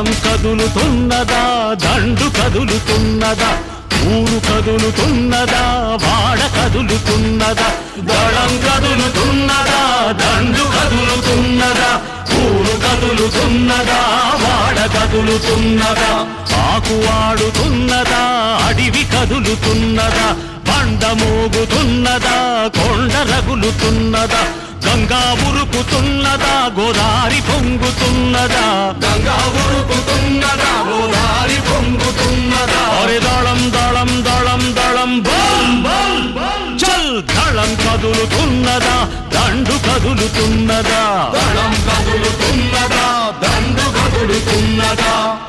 దళం కదులుతున్నదా దండు కదులుతున్నదా ఊరు కదులుతున్నదా వాడ కదులుతున్నదా దళం కదులుతున్నదా దండు కదులుతున్నదా ఊరు కదులుతున్నదా వాడ కదులుతున్నదా ఆకు ఆడుతున్నదా అడివి కదులుతున్నదా బండ మోగుతున్నదా కొండ రగులుతున్నదా గంగా ఉరుకుతున్నదా గోదారి పొంగుతున్నదా గంగా ఉరుకుతున్నదా గోదారి పొంగుతున్నదా అరే దళం దళం దళం దళం బల్ బల్ చల్ దళం కదులుతున్నదా దండు కదులుతున్నదా దళం కదులుతున్నదా దండు కదులుతున్నదా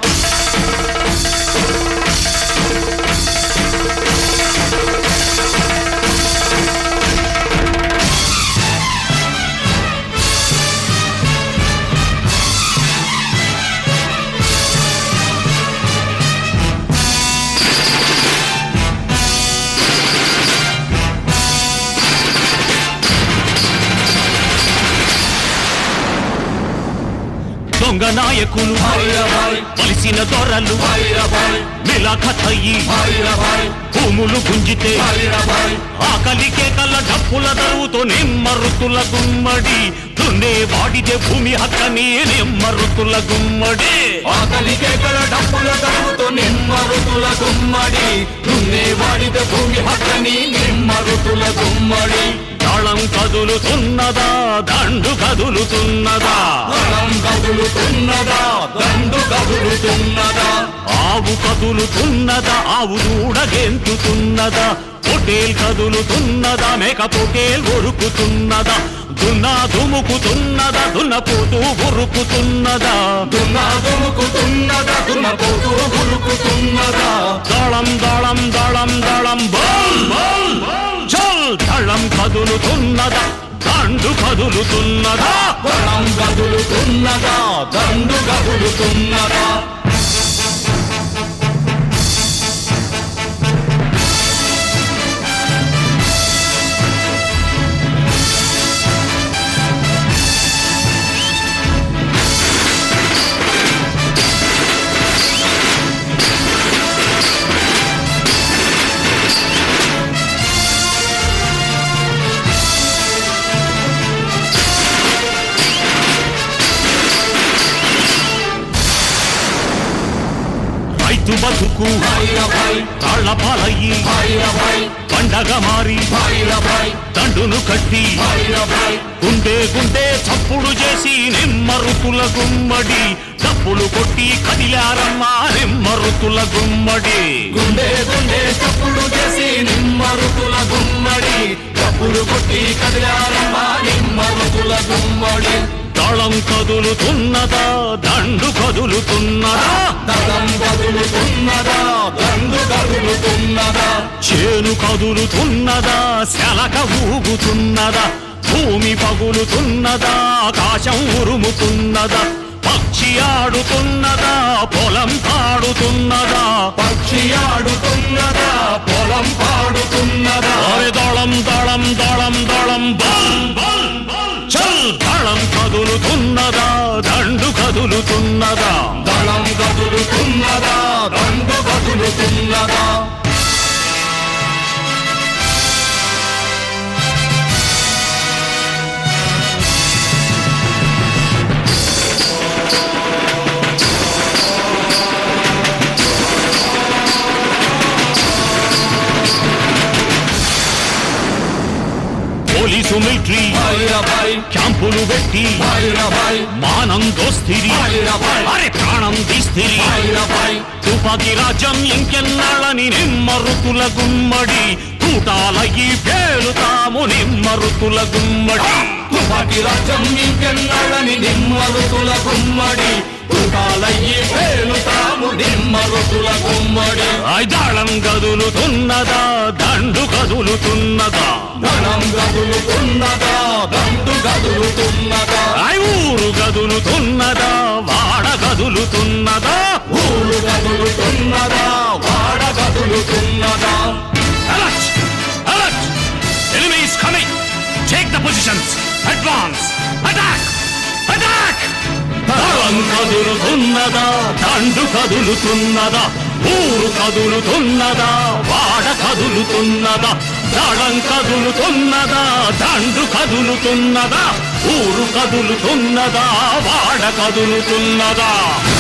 దొంగ నాయకులు భైరవాయ్ కలిసిన దొరలు భైరవాయ్ మిలాఖతయ్యి భైరవాయ్ భూములు గుంజితే భైరవాయ్ ఆకలి కేకల డప్పుల దరువుతో నిమ్మరుతుల గుమ్మడి దున్నే వాడిదే భూమి హక్కని నిమ్మరుతుల గుమ్మడి ఆకలి కేకల డప్పుల దరువుతో నిమ్మ ఋతుల గుమ్మడి దున్నే వాడిద భూమి హక్కని నిమ్మ ఋతుల గుమ్మడి దళం కదులుతున్నదా దండు కదులుతున్నదా దళం కదులుతున్నదా దండు కదులుతున్నదా ఆవు కదులుతున్నదా ఆవు దూడ గెంతుతున్నదా పొటేల్ కదులుతున్నదా మేక పొటేల్ ఉరుకుతున్నదా దున్నా దుముకుతున్నదా దున్నపోతూ ఉరుకుతున్నదా దున్న దుముకుతున్నదా దున్నపోతూ ఉరుకుతున్నదా దళం దళం దళం దళం బల్ బల్ చల్ దళం కదులుతున్నదా దండు కదులుతున్నదా దళం కదులుతున్నదా దండు కదులుతున్నదా రైతు బతుకు భైరవాయ్ తాళ్ళపాలయ్యి భైరవాయ్ పండగ మారి భైరవాయ్ దండును కట్టి భైరవాయ్ గుండె గుండె చప్పుడు చేసి నిమ్మరుతుల గుమ్మడి డప్పులు కొట్టి కదిలారమ్మా నిమ్మరుతుల గుమ్మడి గుండె గుండె చప్పుడు చేసి నిమ్మ ఋతుల గుమ్మడి చప్పుడు కొట్టి కదిలారమ్మ నిమ్మ ఋతుల గుమ్మడి దళం కదులుతున్నదా దండు కదులుతున్నదా దళం కదులుతున్నదా దండు కదులుతున్నదా చేను కదులుతున్నదా శలక ఊగుతున్నదా భూమి పగులుతున్నదా ఆకాశం ఉరుముతున్నదా పక్షి ఆడుతున్నదా పొలం పాడుతున్నదా పక్షి ఆడుతున్నదా పొలం పాడుతున్నదా అరే దళం దళం దళం దళం బల్ బల్ చల్ దళం కదులుతున్నదా దండు కదులుతున్నదా దళం కదులుతున్నదా దండు కదులుతున్నదా పోలీసు మిలిటరీ భైరవాయ్ క్యాంపులు పెట్టి భైరవాయ్ మానం దోస్తిరి భైరవాయ్ అరే ప్రాణం తీస్తిరి భైరవాయ్ తుపాకి రాజ్యం ఇంకెన్నాళ్ళని నిమ్మరుతుల గుమ్మడి తూటాలయ్యి పేలుతాము నిమ్మరుతుల గుమ్మడి తుపాకి రాజ్యం ఇంకెన్నాళ్ళని నిమ్మ ఋతుల గుమ్మడి తుకాలయ్యి పేలుతాము నిమ్మ ఋతుల గుమ్మడి ఐదాళం కదులుతున్నదా దండు కదులుతున్నదా ధనం గదులుతున్నదా దండు గదులుతున్నదా ఐ ఊరు కదులుతున్నదా వాడ కదులుతున్నదా ఊరు గదులుతున్నదా వాడ గదులుతున్నదా Alert! Alert! Enemy is coming! Take the positions! Advance! Attack! Attack! దళం కదులుతున్నదా దండు కదులుతున్నదా ఊరు కదులుతున్నదా వాడ కదులుతున్నదా దళం కదులుతున్నదా దండు కదులుతున్నదా ఊరు కదులుతున్నదా వాడ కదులుతున్నదా